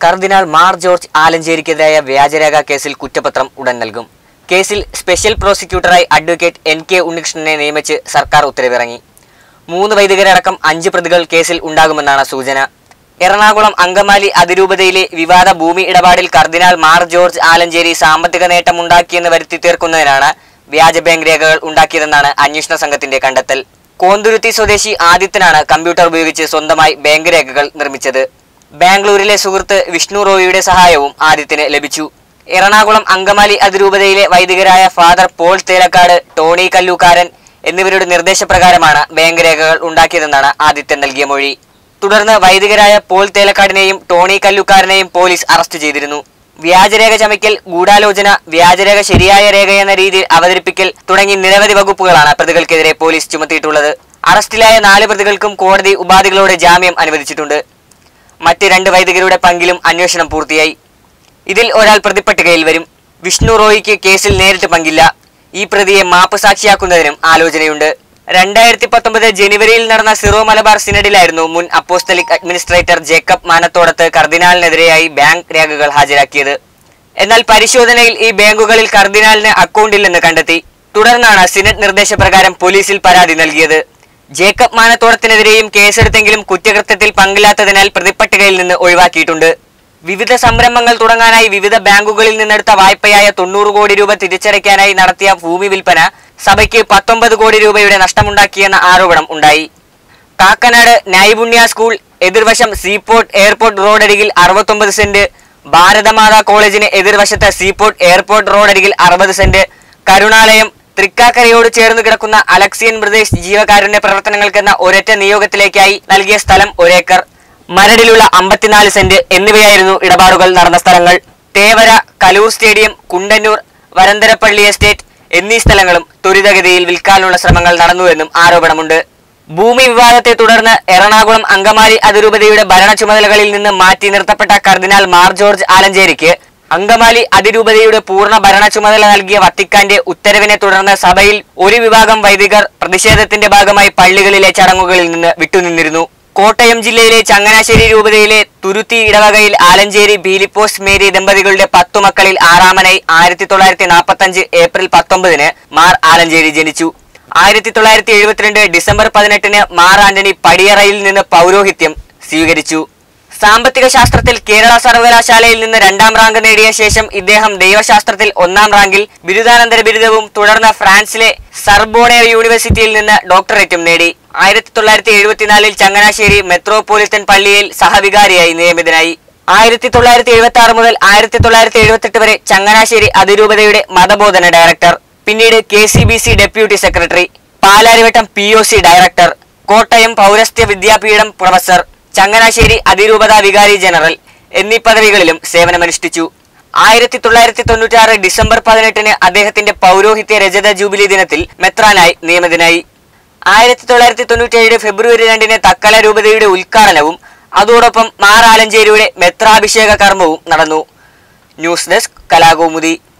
കർദിനാൾ Mar George ആലഞ്ചേരിക്കെതിരായ വ്യാജരേഖ കേസിൽ കുറ്റപത്രം ഉടൻ നൽകും കേസിൽ സ്പെഷ്യൽ പ്രോസിക്യൂട്ടറായി അഡ്വക്കേറ്റ് എൻ കെ ഉണ്ണികൃഷ്ണനെ നിയമിച്ച് സർക്കാർ ഉത്തരവിറങ്ങി മൂന്ന് വൈദികരടക്കം അഞ്ച് പ്രതികൾ കേസിൽ ഉണ്ടാകുമെന്നാണ് സൂചന എറണാകുളം അങ്കമാലി അതിരൂപതയിലെ വിവാദ ഭൂമി ഇടപാടിൽ കർദിനാൾ മാർ ജോർജ് ആലഞ്ചേരി സാമ്പത്തിക നേട്ടമുണ്ടാക്കിയെന്ന് വരുത്തി തീർക്കുന്നതിനാണ് വ്യാജ ബാങ്ക് രേഖകൾ ഉണ്ടാക്കിയതെന്നാണ് അന്വേഷണ സംഘത്തിന്റെ കണ്ടെത്തൽ കോന്തുരുത്തി സ്വദേശി ആദിത്യനാണ് കമ്പ്യൂട്ടർ ഉപയോഗിച്ച് സ്വന്തമായി ബാങ്ക് രേഖകൾ നിർമ്മിച്ചത് ബാംഗ്ലൂരിലെ സുഹൃത്ത് വിഷ്ണു റോയിയുടെ സഹായവും ആദിത്യന് ലഭിച്ചു എറണാകുളം അങ്കമാലി അതിരൂപതയിലെ വൈദികരായ father Paul Thelakkad Tony Kallookaran എന്നിവരുടെ നിർദ്ദേശപ്രകാരമാണ് ബാങ്ക് രേഖകൾ ഉണ്ടാക്കിയതെന്നാണ് ആദിത്യൻ നൽകിയ മൊഴി തുടർന്ന് വൈദികരായ പോൾ തേലക്കാടിനെയും ടോണി കല്ലുക്കാരനെയും പോലീസ് അറസ്റ്റ് ചെയ്തിരുന്നു വ്യാജരേഖ ചമയ്ക്കൽ ഗൂഢാലോചന വ്യാജരേഖ ശരിയായ രേഖയെന്ന രീതിയിൽ അവതരിപ്പിക്കൽ തുടങ്ങി നിരവധി വകുപ്പുകളാണ് പ്രതികൾക്കെതിരെ പോലീസ് ചുമത്തിയിട്ടുള്ളത് അറസ്റ്റിലായ നാല് പ്രതികൾക്കും കോടതി ഉപാധികളോടെ ജാമ്യം അനുവദിച്ചിട്ടുണ്ട് മറ്റ് രണ്ട് വൈദികരുടെ പങ്കിലും അന്വേഷണം പൂർത്തിയായി ഇതിൽ ഒരാൾ പ്രതിപ്പട്ടികയിൽ വരും വിഷ്ണു റോയിക്ക് കേസിൽ നേരിട്ട് പങ്കില്ല ഈ പ്രതിയെ മാപ്പ് സാക്ഷിയാക്കുന്നതിനും ആലോചനയുണ്ട് രണ്ടായിരത്തി പത്തൊമ്പത് ജനുവരിയിൽ നടന്ന സിറോ മലബാർ സിനഡിലായിരുന്നു മുൻ അപ്പോസ്തലിക് അഡ്മിനിസ്ട്രേറ്റർ ജേക്കബ് മാനത്തോടത്ത് കർദിനാളിനെതിരെയായി ബാങ്ക് രേഖകൾ ഹാജരാക്കിയത് എന്നാൽ പരിശോധനയിൽ ഈ ബാങ്കുകളിൽ കർദിനാളിന് അക്കൗണ്ടില്ലെന്ന് കണ്ടെത്തി തുടർന്നാണ് സിനഡ് നിർദ്ദേശപ്രകാരം പോലീസിൽ പരാതി നൽകിയത് ജേക്കബ് മാനത്തോടത്തിനെതിരെയും കേസെടുത്തെങ്കിലും കുറ്റകൃത്യത്തിൽ പങ്കില്ലാത്തതിനാൽ പ്രതിപ്പട്ടികയിൽ നിന്ന് ഒഴിവാക്കിയിട്ടുണ്ട് വിവിധ സംരംഭങ്ങൾ തുടങ്ങാനായി വിവിധ ബാങ്കുകളിൽ നിന്നെടുത്ത വായ്പയായ തൊണ്ണൂറ് കോടി രൂപ തിരിച്ചടയ്ക്കാനായി നടത്തിയ ഭൂമി വിൽപ്പന സഭയ്ക്ക് പത്തൊമ്പത് കോടി രൂപയുടെ നഷ്ടമുണ്ടാക്കിയെന്ന ആരോപണം ഉണ്ടായി കാക്കനാട് നൈപുണ്യ സ്കൂൾ എതിർവശം സീപോർട്ട് എയർപോർട്ട് റോഡരികിൽ അറുപത്തൊമ്പത് സെന്റ് ഭാരതമാതാ കോളേജിന് എതിർവശത്ത് സീപോർട്ട് എയർപോർട്ട് റോഡരികിൽ അറുപത് സെന്റ് കരുണാലയം തൃക്കാക്കരയോട് ചേർന്ന് കിടക്കുന്ന അലക്സിയൻ പ്രദേശ് ജീവകാരുണ്യ പ്രവർത്തനങ്ങൾക്കെന്ന ഒരൊറ്റ നിയോഗത്തിലേക്കായി നൽകിയ സ്ഥലം ഒരേക്കർ മരടിലുള്ള അമ്പത്തിനാല് സെന്റ് എന്നിവയായിരുന്നു ഇടപാടുകൾ നടന്ന സ്ഥലങ്ങൾ തേവര കലൂർ സ്റ്റേഡിയം കുണ്ടന്നൂർ വരന്തരപ്പള്ളി എസ്റ്റേറ്റ് എന്നീ സ്ഥലങ്ങളും ത്വരിതഗതിയിൽ വിൽക്കാനുള്ള ശ്രമങ്ങൾ നടന്നുവെന്നും ആരോപണമുണ്ട് ഭൂമി വിവാദത്തെ തുടർന്ന് എറണാകുളം അങ്കമാലി അതിരൂപതയുടെ ഭരണ ചുമതലകളിൽ നിന്ന് മാറ്റി നിർത്തപ്പെട്ട കർദിനാൾ മാർ ജോർജ് ആലഞ്ചേരിക്ക് അങ്കമാലി അതിരൂപതയുടെ പൂർണ്ണ ഭരണ ചുമതല നൽകിയ വത്തിക്കാന്റെ ഉത്തരവിനെ തുടർന്ന് സഭയിൽ ഒരു വിഭാഗം വൈദികർ പ്രതിഷേധത്തിന്റെ ഭാഗമായി പള്ളികളിലെ ചടങ്ങുകളിൽ നിന്ന് വിട്ടുനിന്നിരുന്നു കോട്ടയം ജില്ലയിലെ ചങ്ങനാശ്ശേരി രൂപതയിലെ തുരുത്തി ഇടവകയിൽ ആലഞ്ചേരി ബീലിപ്പോസ് മേരി ദമ്പതികളുടെ പത്തു മക്കളിൽ ആറാമനായി ആയിരത്തി തൊള്ളായിരത്തി നാൽപ്പത്തി അഞ്ച് ഏപ്രിൽ പത്തൊമ്പതിന് മാർ ആലഞ്ചേരി ജനിച്ചു ആയിരത്തി തൊള്ളായിരത്തി എഴുപത്തിരണ്ട് ഡിസംബർ പതിനെട്ടിന് മാർ ആന്റണി പടിയറയിൽ നിന്ന് പൗരോഹിത്യം സ്വീകരിച്ചു സാമ്പത്തിക ശാസ്ത്രത്തിൽ കേരള സർവകലാശാലയിൽ നിന്ന് രണ്ടാം റാങ്ക് നേടിയ ശേഷം ഇദ്ദേഹം ദൈവശാസ്ത്രത്തിൽ ഒന്നാം റാങ്കിൽ ബിരുദാനന്തര ബിരുദവും തുടർന്ന് ഫ്രാൻസിലെ സർബോണെ യൂണിവേഴ്സിറ്റിയിൽ നിന്ന് ഡോക്ടറേറ്റും നേടി ആയിരത്തി തൊള്ളായിരത്തി എഴുപത്തിനാലിൽ ചങ്ങനാശ്ശേരി മെത്രോപൊളിറ്റൻ പള്ളിയിൽ സഹവികാരിയായി നിയമിതനായി ആയിരത്തി തൊള്ളായിരത്തി എഴുപത്തി ആറ് മുതൽ ആയിരത്തി തൊള്ളായിരത്തി എഴുപത്തെട്ട് വരെ ചങ്ങനാശ്ശേരി അതിരൂപതയുടെ മതബോധന ഡയറക്ടർ പിന്നീട് K C B C deputy secretary Palarivattom P O C director Kottayam Paurastya Vidyapeetham professor Changanassery അതിരൂപത വികാരി ജനറൽ എന്നീ പദവികളിലും സേവനമനുഷ്ഠിച്ചു ആയിരത്തി തൊള്ളായിരത്തി തൊണ്ണൂറ്റാറ് ഡിസംബർ പതിനെട്ടിന് അദ്ദേഹത്തിന്റെ പൗരോഹിത്യ രജത ജൂബിലി ദിനത്തിൽ മെത്രാനായി നിയമിതനായി ആയിരത്തി തൊള്ളായിരത്തി തൊണ്ണൂറ്റേഴ് ഫെബ്രുവരി രണ്ടിന് തക്കല രൂപതയുടെ ഉദ്ഘാടനവും അതോടൊപ്പം മാർ ആലഞ്ചേരിയുടെ മെത്രാഭിഷേക കർമ്മവും നടന്നു ന്യൂസ് ഡെസ്ക് കലാകൗമുദി